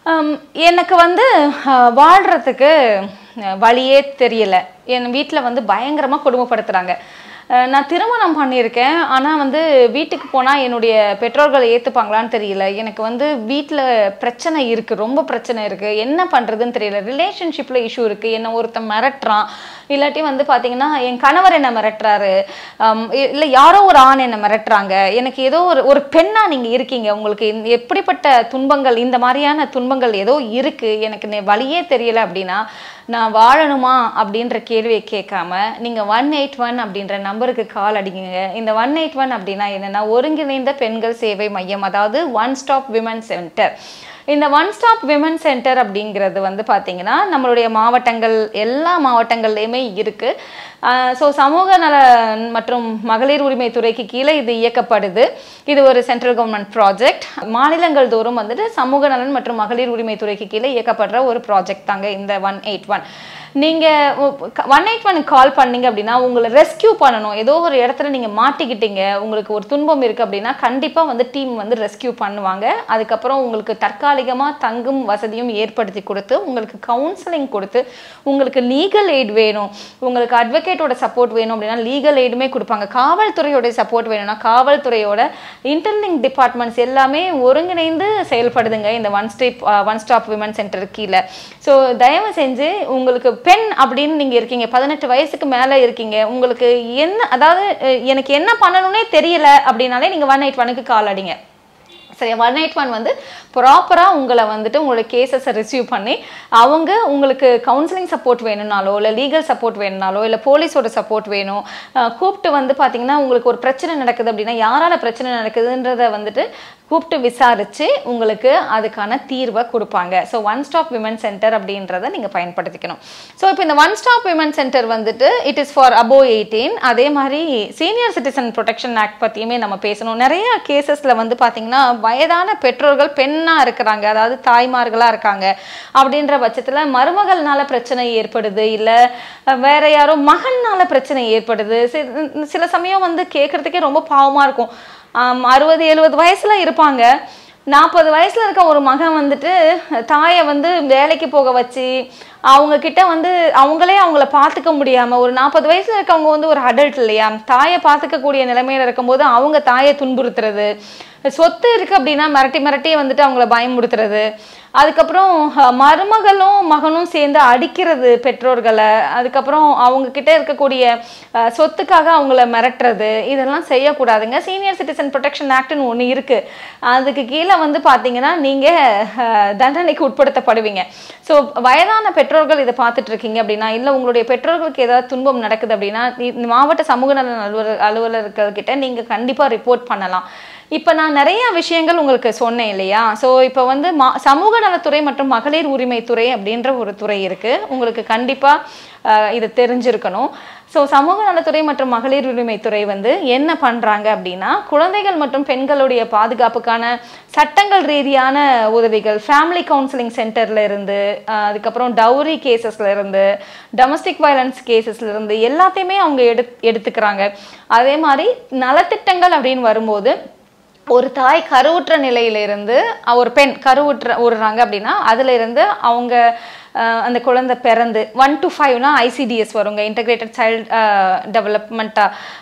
ஹம், எனக்கு வந்து அஹ், வாழ்றதுக்கு அஹ், வழியே தெரியல என் வீட்டில் வந்து பயங்கரமாக கொடுமைப்படுத்துகிறாங்க அஹ், நான் திருமணம் பண்ணியிருக்கேன் ஆனால் வந்து வீட்டுக்கு போனால் என்னுடைய பெற்றோர்கள் ஏற்றுப்பாங்களான்னு தெரியல எனக்கு வந்து வீட்டில் பிரச்சனை இருக்குது ரொம்ப பிரச்சனை இருக்குது என்ன பண்ணுறதுன்னு தெரியல ரிலேஷன்ஷிப்பில் இஷ்யூ இருக்குது என்னை ஒருத்தன் மிரட்டுறான் இல்லாட்டி வந்து பார்த்தீங்கன்னா என் கணவர் என்ன மிரட்டுறாரு இல்லை யாரோ ஒரு ஆண் என்ன மிரட்டுறாங்க எனக்கு ஏதோ ஒரு ஒரு பெண்ணாக நீங்கள் இருக்கீங்க உங்களுக்கு இந்த- எப்படிப்பட்ட துன்பங்கள் இந்த மாதிரியான துன்பங்கள் ஏதோ இருக்குது எனக்கு நெ- வழியே தெரியல அப்படின்னா நான் வாழணுமா அப்படின்ற கேள்வியை கேட்காம நீங்கள் ஒன் எயிட் ஒன் அப்படின்ற நம்பருக்கு கால் அடிங்க இந்த ஒன் எயிட் ஒன் அப்படின்னா என்னென்னா ஒருங்கிணைந்த பெண்கள் சேவை மையம் அதாவது ஒன் ஸ்டாப் விமன் சென்டர் இந்த ஒன் ஸ்டாப் விமன் சென்டர் அப்படிங்கிறது வந்து பார்த்தீங்கன்னா நம்மளுடைய மாவட்டங்கள் எல்லா மாவட்டங்கள்லையுமே இருக்குது ஸோ சமூக நல மற்றும் மகளிர் உரிமை துறைக்கு கீழே இது இயக்கப்படுது இது ஒரு சென்ட்ரல் கவர்மெண்ட் ப்ராஜெக்ட் மாநிலங்கள் தோறும் வந்துட்டு சமூக நலன் மற்றும் மகளிர் உரிமை துறைக்கு கீழே இயக்கப்படுற ஒரு ப்ராஜெக்ட் தாங்க இந்த ஒன் எயிட் ஒன் நீங்கள் ஒன் எயிட் ஒன் கால் பண்ணீங்க அப்படின்னா உங்களை ரெஸ்கியூ பண்ணணும் ஏதோ ஒரு இடத்துல நீங்கள் மாட்டிக்கிட்டீங்க உங்களுக்கு ஒரு துன்பம் இருக்குது அப்படின்னா கண்டிப்பாக வந்து டீம் வந்து ரெஸ்கியூ பண்ணுவாங்க அதுக்கப்புறம் உங்களுக்கு தற்காலிகமாக தங்கும் வசதியும் ஏற்படுத்தி கொடுத்து உங்களுக்கு கவுன்சிலிங் கொடுத்து உங்களுக்கு லீகல் எய்ட் வேணும் உங்களுக்கு அட்வொகேட்டோட சப்போர்ட் வேணும் அப்படின்னா லீகல் எய்டுமே கொடுப்பாங்க காவல்துறையோட சப்போர்ட் வேணும்னா காவல்துறையோட இன்டர்லிங்க் டிபார்ட்மெண்ட்ஸ் எல்லாமே ஒருங்கிணைந்து செயல்படுதுங்க இந்த one step one stop women centre கீழே ஸோ தயவு செஞ்சு உங்களுக்கு பெண் அப்படின்னு நீங்கள் இருக்கீங்க பதினெட்டு வயசுக்கு மேலே இருக்கீங்க உங்களுக்கு என்ன அதாவது அஹ், எனக்கு என்ன பண்ணணும்னே தெரியல அப்படின்னாலே நீங்கள் ஒன் எயிட் ஒனுக்கு கால் அடிங்க சரி ஒன் எயிட் ஒன் வந்து ப்ராப்பராக உங்களை வந்துட்டு உங்களோட கேசஸை ரிசீவ் பண்ணி அவங்க உங்களுக்கு கவுன்சிலிங் சப்போர்ட் வேணும்னாலோ இல்லை லீகல் சப்போர்ட் வேணும்னாலோ இல்லை போலீஸோட சப்போர்ட் வேணும் அஹ் கூப்பிட்டு வந்து பார்த்தீங்கன்னா உங்களுக்கு ஒரு பிரச்சனை நடக்குது அப்படின்னா யாரால பிரச்சனை நடக்குதுன்றத வந்துட்டு கூப்பிட்டு விசாரித்து உங்களுக்கு அதுக்கான தீர்வை கொடுப்பாங்க so one stop women centre அப்படின்றத நீங்கள் பயன்படுத்திக்கணும் ஸோ இப்போ இந்த ஒன் ஸ்டாப் விமன் சென்டர் வந்துட்டு it is for above eighteen அதே மாதிரி சீனியர் சிட்டிசன் ப்ரொடெக்ஷன் ஆக்ட் பற்றியுமே நம்ம பேசணும் நிறைய கேசஸில் வந்து பார்த்தீங்கன்னா வயதான பெற்றோர்கள் பெண்ணாக இருக்கிறாங்க அதாவது தாய்மார்களாக இருக்காங்க அப்படின்ற பட்சத்தில் மருமகள்னால பிரச்சனை ஏற்படுது இல்லை வேற யாரோ மகன்னால பிரச்சனை ஏற்படுது சி- சில சமயம் வந்து கேட்குறதுக்கே ரொம்ப பாவமாக இருக்கும் ஆம், அறுபது எழுபது வயசுல இருப்பாங்க நாற்பது வயசுல இருக்க ஒரு மகன் வந்துட்டு தாயை வந்து வேலைக்கு போக வச்சு அவங்க கிட்ட வந்து அவங்களே அவங்கள பார்த்துக்க முடியாம ஒரு நாற்பது வயசுல இருக்கவங்க வந்து ஒரு அடல்ட் இல்லையா தாயை பார்த்துக்கக்கூடிய நிலைமையில இருக்கும்போது அவங்க தாயை துன்புறுத்துறது சொத்து இருக்கு அப்படின்னா மிரட்டி மிரட்டி வந்துட்டு அவங்கள பயமுறுத்துறது அதுக்கப்புறம் அஹ், மருமகளும் மகனும் சேர்ந்து அடிக்கிறது பெற்றோர்களை அதுக்கப்புறம் அவங்க கிட்ட இருக்கக்கூடிய அஹ், சொத்துக்காக அவங்கள மிரட்டுறது இதெல்லாம் செய்யக்கூடாதுங்க சீனியர் சிட்டிசன் ப்ரொடெக்ஷன் ஆக்ட்னு ஒன்று இருக்கு அதுக்கு கீழே வந்து பார்த்தீங்கன்னா நீங்க அஹ், தண்டனைக்கு உட்படுத்தப்படுவீங்க ஸோ வயதான பெற்றோர்கள் இதை பார்த்துட்டு இருக்கீங்க அப்படின்னா இல்லை உங்களுடைய பெற்றோர்களுக்கு ஏதாவது துன்பம் நடக்குது அப்படின்னா இந்த மாவட்ட சமூக நல அலுவலர் அலுவலர்கள்கிட்ட நீங்க கண்டிப்பா ரிப்போர்ட் பண்ணலாம் இப்போ நான் நிறைய விஷயங்கள் உங்களுக்கு சொன்னேன் இல்லையா ஸோ இப்போ வந்து மா சமூக நலத்துறை மற்றும் மகளிர் உரிமைத்துறை அப்படின்ற ஒரு துறை இருக்கு உங்களுக்கு கண்டிப்பாக இது தெரிஞ்சிருக்கணும் ஸோ சமூக நலத்துறை மற்றும் மகளிர் உரிமைத்துறை வந்து என்ன பண்ணுறாங்க அப்படின்னா குழந்தைகள் மற்றும் பெண்களுடைய பாதுகாப்புக்கான சட்டங்கள் ரீதியான உதவிகள் ஃபேமிலி கவுன்சிலிங் சென்டர்ல இருந்து அஹ், அதுக்கப்புறம் டவுரி கேசஸ்ல இருந்து டொமஸ்டிக் வயலன்ஸ் கேசஸ்ல இருந்து எல்லாத்தையுமே அவங்க எடு எடுத்துக்கிறாங்க அதே மாதிரி நலத்திட்டங்கள் அப்படின்னு வரும்போது ஒரு தாய் கருவுற்ற நிலையிலிருந்து அஹ் ஒரு பெண் கருவுற்ற உருறாங்க அப்படின்னா அதுல இருந்து அவங்க அஹ், அந்த குழந்தை பிறந்து ஒன் டு ஃபைவ்னா ஐசிடிஎஸ் வருங்க இன்டகிரேட்டட் சைல்ட் டெவலப்மெண்ட்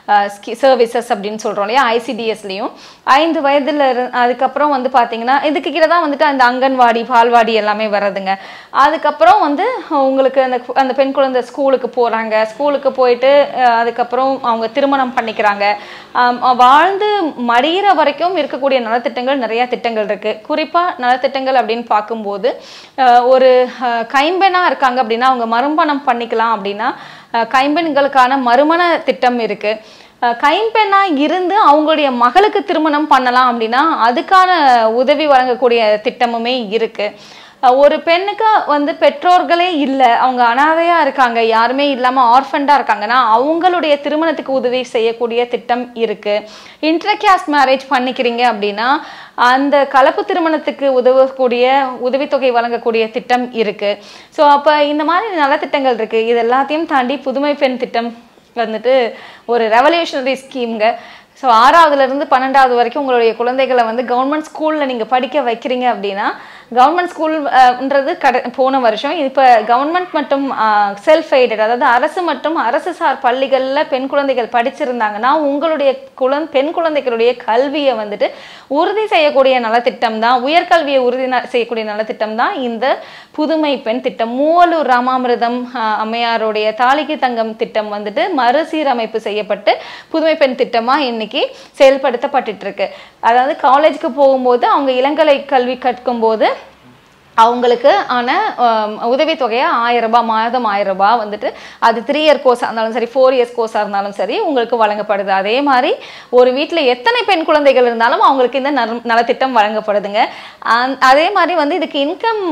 சர்வீசஸ் அப்படின்னு சொல்கிறோம் இல்லையா ஐசிடிஎஸ்லேயும் ஐந்து வயதுல இரு அதுக்கப்புறம் வந்து பார்த்தீங்கன்னா இதுக்கு கீழே தான் வந்துட்டு அந்த அங்கன்வாடி பால்வாடி எல்லாமே வர்றதுங்க அதுக்கப்புறம் வந்து உங்களுக்கு அந்த கு- அந்த பெண் குழந்தை ஸ்கூலுக்கு போகிறாங்க ஸ்கூலுக்கு போயிட்டு அஹ், அதுக்கப்புறம் அவங்க திருமணம் பண்ணிக்கிறாங்க ஆம், வாழ்ந்து மடியிற வரைக்கும் இருக்கக்கூடிய நலத்திட்டங்கள் நிறைய திட்டங்கள் இருக்கு குறிப்பா நலத்திட்டங்கள் அப்படின்னு பார்க்கும்போது அஹ், ஒரு அஹ், கைம்பெண்ணா இருக்காங்க அப்படின்னா அவங்க மறுமணம் பண்ணிக்கலாம் அப்படின்னா அஹ், கைம்பெண்களுக்கான மறுமண திட்டம் இருக்கு அஹ், கைம்பெண்ணா இருந்து அவங்களுடைய மகளுக்கு திருமணம் பண்ணலாம் அப்படின்னா அதுக்கான உதவி வழங்கக்கூடிய திட்டமுமே இருக்கு அஹ் ஒரு பெண்ணுக்கு வந்து பெற்றோர்களே இல்லை அவங்க அனாதையா இருக்காங்க யாருமே இல்லாம ஆர்ஃபண்டா இருக்காங்கன்னா அவங்களுடைய திருமணத்துக்கு உதவி செய்யக்கூடிய திட்டம் இருக்கு இன்டர்காஸ்ட் மேரேஜ் பண்ணிக்கிறீங்க அப்படின்னா அந்த கலப்பு திருமணத்துக்கு உதவக்கூடிய உதவித்தொகை வழங்கக்கூடிய திட்டம் இருக்கு ஸோ அப்ப இந்த மாதிரி நலத்திட்டங்கள் இருக்கு இது எல்லாத்தையும் தாண்டி புதுமை பெண் திட்டம் வந்துட்டு ஒரு ரெவல்யூஷனரி ஸ்கீம்ங்க ஸோ ஆறாவதுல இருந்து பன்னெண்டாவது வரைக்கும் உங்களுடைய குழந்தைகளை வந்து கவர்மெண்ட் ஸ்கூலில் நீங்கள் படிக்க வைக்கிறீங்க அப்படின்னா கவர்மெண்ட் ஸ்கூல்ன்றது கட போன வருஷம் இப்போ கவர்மெண்ட் மற்றும் செல்ஃப் எய்டட் அதாவது அரசு மற்றும் அரசு சார் பள்ளிகளில் பெண் குழந்தைகள் படிச்சிருந்தாங்கன்னா உங்களுடைய குழந் பெண் குழந்தைகளுடைய கல்வியை வந்துட்டு உறுதி செய்யக்கூடிய நலத்திட்டம் தான் உயர்கல்வியை உறுதி ந- செய்யக்கூடிய நலத்திட்டம் தான் இந்த புதுமை பெண் திட்டம் மூவலூர் ராமாமிர்தம் ஆஹ், அம்மையாருடைய தாலிக்கு தங்கம் திட்டம் வந்துட்டு மறுசீரமைப்பு செய்யப்பட்டு புதுமை பெண் திட்டமா இன்னைக்கு செயல்படுத்தப்பட்டுட்டு இருக்கு அதாவது காலேஜுக்கு போகும்போது அவங்க இளங்கலை கல்வி கற்கும்போது அவங்களுக்கு ஆன ஆம், உதவித்தொகையை ஆயிரம் ரூபாய் மாதம் ஆயிரம் ரூபாய் வந்துட்டு அது த்ரீ இயர் கோர்ஸாக இருந்தாலும் சரி ஃபோர் இயர்ஸ் கோர்ஸாக இருந்தாலும் சரி உங்களுக்கு வழங்கப்படுது அதே மாதிரி ஒரு வீட்டில் எத்தனை பெண் குழந்தைகள் இருந்தாலும் அவங்களுக்கு இந்த நல- நலத்திட்டம் வழங்கப்படுதுங்க அந்- அதே மாதிரி வந்து இதுக்கு இன்கம்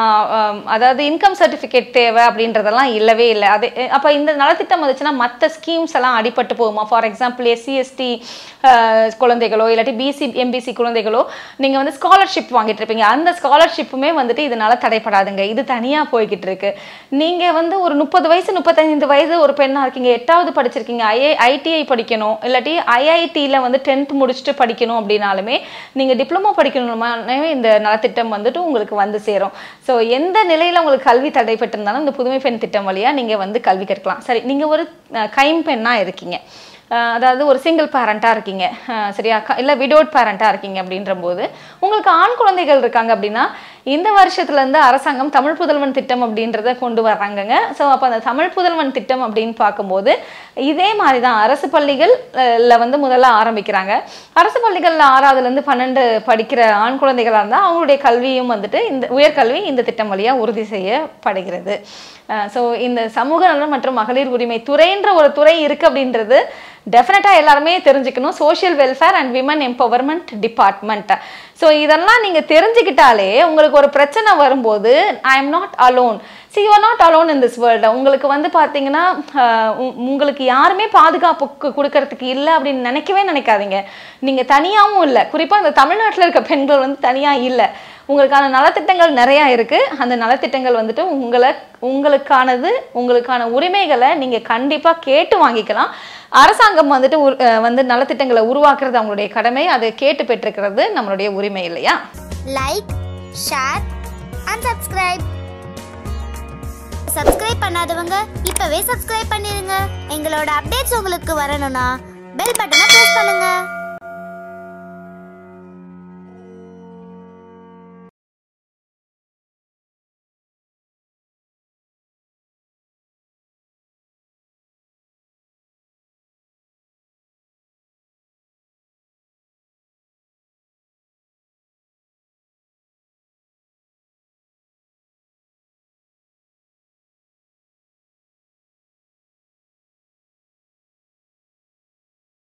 அதாவது இன்கம் சர்டிஃபிகேட் தேவை அப்படின்றதெல்லாம் இல்லவே இல்லை அதே அப்போ இந்த நலத்திட்டம் வந்துச்சுன்னா மற்ற ஸ்கீம்ஸ் எல்லாம் அடிபட்டு போகுமா ஃபார் எக்ஸாம்பிள் எஸ்சி எஸ்டி குழந்தைகளோ இல்லாட்டி பிசி எம்பிசி குழந்தைகளோ நீங்கள் வந்து ஸ்காலர்ஷிப் வாங்கிட்டு இருப்பீங்க அந்த ஸ்காலர்ஷிப்புமே வந்துட்டு இதனால தடைப்படாதுங்க இது தனியாக போய்கிட்டு இருக்கு நீங்கள் வந்து ஒரு முப்பது வயசு முப்பத்தைந்து வயசு ஒரு பெண்ணாக இருக்கீங்க எட்டாவது படிச்சிருக்கீங்க ஐஏ ஐடிஐ படிக்கணும் இல்லாட்டி ஐஐடியில் வந்து டென்த் முடிச்சுட்டு படிக்கணும் அப்படின்னாலுமே நீங்கள் டிப்ளமோ படிக்கணுமானே இந்த நலத்திட்டம் வந்துட்டு உங்களுக்கு வந்து சேரும் ஸோ எந்த நிலையில் உங்களுக்கு கல்வி தடைப்பட்டிருந்தாலும் இந்த புதுமை பெண் திட்டம் வழியாக நீங்கள் வந்து கல்வி கற்கலாம் சரி நீங்கள் ஒரு அஹ், கைம்பெண்ணாக இருக்கீங்க அஹ் அதாவது ஒரு சிங்கிள் பேரண்ட்டாக இருக்கீங்க அஹ் சரியா க- இல்லை விடோட் பேரண்ட்டாக இருக்கீங்க அப்படின்ற போது உங்களுக்கு ஆண் குழந்தைகள் இருக்காங்க அப்படின்னா இந்த வருஷத்துலேருந்து அரசாங்கம் தமிழ் புதல்வன் திட்டம் அப்படின்றத கொண்டு வர்றாங்கங்க ஸோ அப்போ அந்த தமிழ் புதல்வன் திட்டம் அப்படின்னு பார்க்கும்போது இதே மாதிரி தான் அரசு பள்ளிகள்ல வந்து முதல்ல ஆரம்பிக்கிறாங்க அரசு பள்ளிகளில் ஆறாவதுலேருந்து பன்னெண்டு படிக்கிற ஆண் குழந்தைகளாக இருந்தால் அவங்களுடைய கல்வியும் வந்துட்டு இந்த உயர்கல்வி இந்த திட்டம் வழியாக உறுதி செய்யப்படுகிறது ஸோ இந்த சமூக நலன் மற்றும் மகளிர் உரிமை துறைன்ற ஒரு துறை இருக்கு அப்படின்றது டெஃபினட்டாக எல்லாருமே தெரிஞ்சுக்கணும் social welfare and women empowerment department so இதெல்லாம் நீங்கள் தெரிஞ்சுக்கிட்டாலே உங்களுக்கு ஒரு பிரச்சனை வரும்போது I am not alone see you are not alone in this world உங்களுக்கு வந்து பார்த்தீங்கன்னா ஆஹ் உ- உங்களுக்கு யாருமே பாதுகாப்பு கு- கொடுக்கறதுக்கு இல்லை அப்படின்னு நினைக்கவே நினைக்காதீங்க நீங்கள் தனியாகவும் இல்லை குறிப்பாக இந்த தமிழ்நாட்டில் இருக்க பெண்கள் வந்து தனியாக இல்லை உங்களுக்கான நலத்திட்டங்கள் நிறையா இருக்குது அந்த நலத்திட்டங்கள் வந்துட்டு உங்களை உங்களுக்கானது உங்களுக்கான உரிமைகளை நீங்கள் கண்டிப்பாக கேட்டு வாங்கிக்கலாம் அரசாங்கம் வந்துட்டு உரு- அஹ் வந்து நலத்திட்டங்களை உருவாக்குறது அவங்களுடைய கடமை அதை கேட்டு பெற்றுக்கிறது நம்மளுடைய உரிமை இல்லையா like share and subscribe subscribe பண்ணாதவங்க இப்பவே சப்ஸ்கிரைப் பண்ணிருங்க எங்களோட அப்டேட்ஸ் உங்களுக்கு வரணும்னா பெல் பட்டனை ப்ரெஸ் பண்ணுங்க